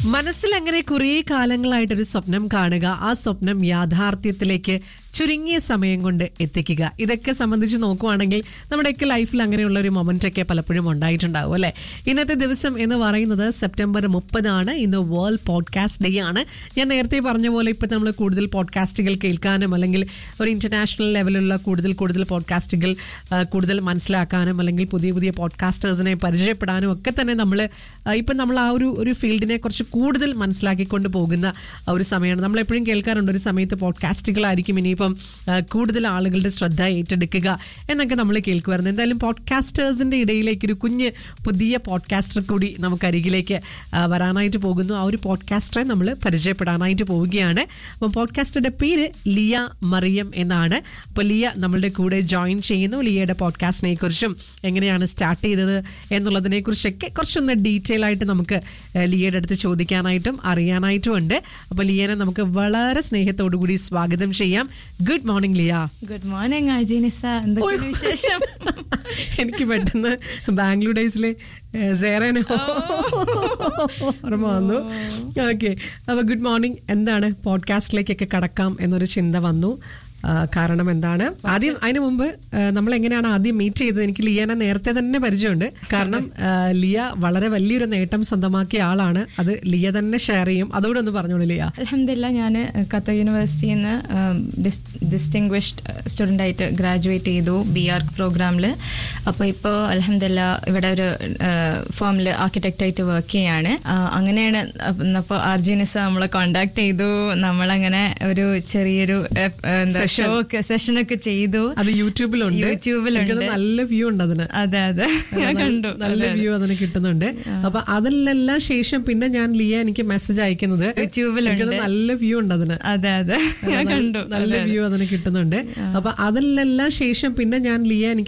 മനസ്സിൽ അങ്ങനെ കുറേ കാലങ്ങളായിട്ടൊരു സ്വപ്നം കാണുക ആ സ്വപ്നം യാഥാർത്ഥ്യത്തിലേക്ക് ചുരുങ്ങിയ സമയം കൊണ്ട് എത്തിക്കുക ഇതൊക്കെ സംബന്ധിച്ച് നോക്കുവാണെങ്കിൽ നമ്മുടെയൊക്കെ ലൈഫിൽ അങ്ങനെയുള്ള ഒരു മൊമെന്റ് ഒക്കെ പലപ്പോഴും ഉണ്ടായിട്ടുണ്ടാവും അല്ലെ ഇന്നത്തെ ദിവസം എന്ന് പറയുന്നത് സെപ്റ്റംബർ മുപ്പതാണ് ഇന്ന് വേൾഡ് പോഡ്കാസ്റ്റ് ഡേ ആണ് ഞാൻ നേരത്തെ പറഞ്ഞ പോലെ ഇപ്പം നമ്മൾ കൂടുതൽ പോഡ്കാസ്റ്റുകൾ കേൾക്കാനും അല്ലെങ്കിൽ ഒരു ഇന്റർനാഷണൽ ലെവലിലുള്ള കൂടുതൽ കൂടുതൽ പോഡ്കാസ്റ്റുകൾ ആ, കൂടുതൽ മനസ്സിലാക്കാനും അല്ലെങ്കിൽ പുതിയ പുതിയ പോഡ്കാസ്റ്റേഴ്സിനെ പരിചയപ്പെടാനും ഒക്കെ തന്നെ നമ്മൾ ഇപ്പം നമ്മൾ ആ ഒരു ഒരു ഫീൽഡിനെ കുറിച്ച് കൂടുതൽ മനസ്സിലാക്കിക്കൊണ്ട് പോകുന്ന ആ ഒരു സമയമാണ് നമ്മൾ എപ്പോഴും കേൾക്കാറുണ്ട് ഒരു സമയത്ത് പോഡ്കാസ്റ്റുകളായിരിക്കും ഇനിയിപ്പം ആ, കൂടുതൽ ആളുകളുടെ ശ്രദ്ധ ഏറ്റെടുക്കുക എന്നൊക്കെ നമ്മൾ കേൾക്കുമായിരുന്നു എന്തായാലും പോഡ്കാസ്റ്റേഴ്സിന്റെ ഇടയിലേക്ക് ഒരു കുഞ്ഞ് പുതിയ പോഡ്കാസ്റ്റർ കൂടി നമുക്ക് അരികിലേക്ക് ആ, വരാനായിട്ട് പോകുന്നു ആ ഒരു പോഡ്കാസ്റ്ററെ നമ്മൾ പരിചയപ്പെടാനായിട്ട് പോവുകയാണ് അപ്പം പോഡ്കാസ്റ്ററുടെ പേര് ലിയ മറിയം എന്നാണ് അപ്പോൾ ലിയ നമ്മളുടെ കൂടെ ജോയിൻ ചെയ്യുന്നു ലിയയുടെ പോഡ്കാസ്റ്റിനെ കുറിച്ചും എങ്ങനെയാണ് സ്റ്റാർട്ട് ചെയ്തത് എന്നുള്ളതിനെ കുറിച്ചൊക്കെ കുറച്ചൊന്ന് ഡീറ്റെയിൽ ആയിട്ട് നമുക്ക് ആ, ലിയയുടെ അടുത്ത് ചോദിക്കാനായിട്ടും അറിയാനായിട്ടും ഉണ്ട് അപ്പോൾ ലിയനെ നമുക്ക് വളരെ സ്നേഹത്തോടു കൂടി സ്വാഗതം ചെയ്യാം good morning Liya good morning അർജീനിസ എന്തൊക്കെയാണ് വിശേഷം എനിക്ക് പെട്ടെന്ന് ബാംഗ്ലൂർ ഡേയ്സിലെ സേറേനെ ഓർമ്മ വന്നു ഓക്കെ അപ്പൊ ഗുഡ് മോർണിംഗ് എന്താണ് പോഡ്കാസ്റ്റിലേക്കൊക്കെ കടക്കാം എന്നൊരു ചിന്ത വന്നു ആ, കാരണം എന്താണ് ആദ്യം അതിനു മുമ്പ് ആ, നമ്മൾ എങ്ങനെയാണ് ആദ്യം മീറ്റ് ചെയ്തത് എനിക്ക് ലിയനെ നേരത്തെ തന്നെ പരിചയമുണ്ട് കാരണം ആ, ലിയ വളരെ വലിയൊരു നേട്ടം സ്വന്തമാക്കിയ ആളാണ് അത് ലിയ തന്നെ ഷെയർ ചെയ്യും അതുകൂടെ ഒന്ന് പറഞ്ഞോളൂ ലിയ അലഹമില്ല ഞാൻ ഖത്തർ യൂണിവേഴ്സിറ്റിയിൽ നിന്ന് ഡിസ്റ്റിങ്വിഷ്ഡ് സ്റ്റുഡൻ്റ് ആയിട്ട് ഗ്രാജുവേറ്റ് ചെയ്തു ബി ആർക്ക് പ്രോഗ്രാമിൽ അപ്പോൾ ഇപ്പോൾ അലഹമില്ല ഇവിടെ ഒരു ഫേമിൽ ആർക്കിടെക്റ്റായിട്ട് വർക്ക് ചെയ്യാണ് ആ, അങ്ങനെയാണ് അപ്പോൾ അർജീനിസ നമ്മളെ കോണ്ടാക്ട് ചെയ്തു നമ്മളങ്ങനെ ഒരു ചെറിയൊരു ഏ, എന്താ ഷോ ഒക്കെ സെഷനൊക്കെ ചെയ്തു അത് യൂട്യൂബിലുണ്ട് യൂട്യൂബിലുണ്ട്. എനിക്കത് നല്ല വ്യൂ ഉണ്ട് അതിന് അതെ അതെ ഞാൻ കണ്ടു നല്ല വ്യൂ അതിന് കിട്ടുന്നുണ്ട് അപ്പൊ അതിലെല്ലാം ശേഷം പിന്നെ ഞാൻ ലിയ എനിക്ക് മെസ്സേജ് അയക്കുന്നത് യൂട്യൂബിലുണ്ട്. എനിക്കത് നല്ല വ്യൂ ഉണ്ട് അതിന് അതെ അതെ ഞാൻ നല്ല- കണ്ടു നല്ല വ്യൂ അതിന് കിട്ടുന്നുണ്ട് അപ്പൊ അതിലെല്ലാം ശേഷം പിന്നെ ഞാൻ ലിയ എനിക്ക്